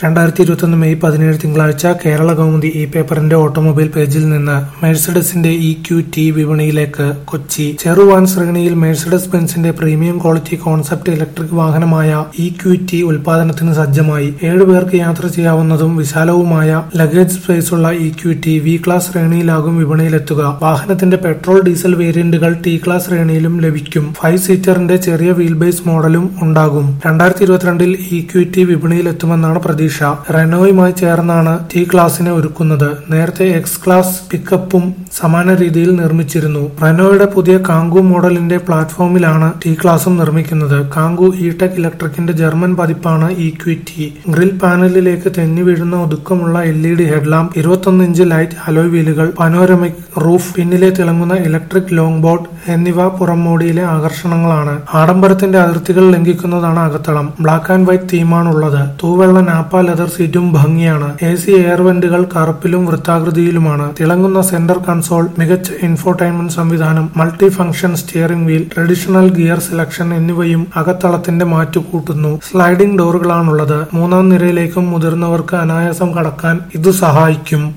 രണ്ടായിരത്തി ഇരുപത്തൊന്ന് മെയ് പതിനേഴ് തിങ്കളാഴ്ച കേരള കൗമുദി ഇ പേപ്പറിന്റെ ഓട്ടോമൊബൈൽ പേജിൽ നിന്ന് മെഴ്സഡസിന്റെ ഇ ക്യു ടി വിപണിയിലേക്ക് കൊച്ചി ചെറുവാൻ ശ്രേണിയിൽ മെഴ്സഡസ് ബെൻസിന്റെ പ്രീമിയം ക്വാളിറ്റി കോൺസെപ്റ്റ് ഇലക്ട്രിക് വാഹനമായ ഇ ക്യു ടി ഉൽപാദനത്തിന് സജ്ജമായി ഏഴു പേർക്ക് യാത്ര ചെയ്യാവുന്നതും വിശാലവുമായ ലഗേജ് സ്പേസ് ഉള്ള E Q T V class ശ്രേണിയിലാകും വിപണിയിലെത്തുക വാഹനത്തിന്റെ പെട്രോൾ ഡീസൽ വേരിയന്റുകൾ ടി ക്ലാസ് ശ്രേണിയിലും ലഭിക്കും ഫൈവ് സീറ്ററിന്റെ ചെറിയ വീൽ ബേസ് മോഡലും ഉണ്ടാകും രണ്ടായിരത്തി ഇരുപത്തിരണ്ടിൽ ഇ ക്യു ടി വിപണിയിലെത്തുമെന്നാണ് പ്രതീക്ഷ റെനോയുമായി ചേർന്നാണ് ടി ക്ലാസിനെ ഒരുക്കുന്നത് നേരത്തെ എക്സ് ക്ലാസ് പിക്കപ്പും സമാന രീതിയിൽ നിർമ്മിച്ചിരുന്നു റെനോയുടെ പുതിയ കാങ്കു മോഡലിന്റെ പ്ലാറ്റ്ഫോമിലാണ് ടി ക്ലാസും നിർമ്മിക്കുന്നത് കാങ്കു ഇ ടെക് ഇലക്ട്രിക്കിന്റെ ജർമ്മൻ പതിപ്പാണ് ഇ ക്യു ടി ഗ്രിൽ പാനലിലേക്ക് തെന്നി വീഴുന്ന ഒതുക്കമുള്ള എൽ ഇ ഡി ഹെഡ്ലാമ്പ് ഇരുപത്തൊന്ന് ഇഞ്ച് ലൈറ്റ് അലോയ് വീലുകൾ പനോരമിക് റൂഫ് പിന്നിലെ തിളങ്ങുന്ന ഇലക്ട്രിക് ലോങ് ബോർഡ് എന്നിവ പുറംമോടിയിലെ ആകർഷണങ്ങളാണ് ആഡംബരത്തിന്റെ അതിർത്തികൾ ലംഘിക്കുന്നതാണ് അകത്തളം ബ്ലാക്ക് ആൻഡ് വൈറ്റ് തീമാണുള്ളത് തൂവെള്ള നാപ്പ ലെതർ സീറ്റും ഭംഗിയാണ് എ സി എയർ വെന്റുകൾ കറുപ്പിലും വൃത്താകൃതിയിലുമാണ് തിളങ്ങുന്ന സെന്റർ കൺസോൾ മികച്ച ഇൻഫോടൈൻമെന്റ് സംവിധാനം multi function steering wheel traditional gear selection എന്നിവയും അകത്തളത്തിന്റെ മാറ്റു കൂട്ടുന്നു സ്ലൈഡിംഗ് ഡോറുകളാണുള്ളത് മൂന്നാം നിരയിലേക്കും മുതിർന്നവർക്ക് അനായാസം കടക്കാൻ ഇത് സഹായിക്കും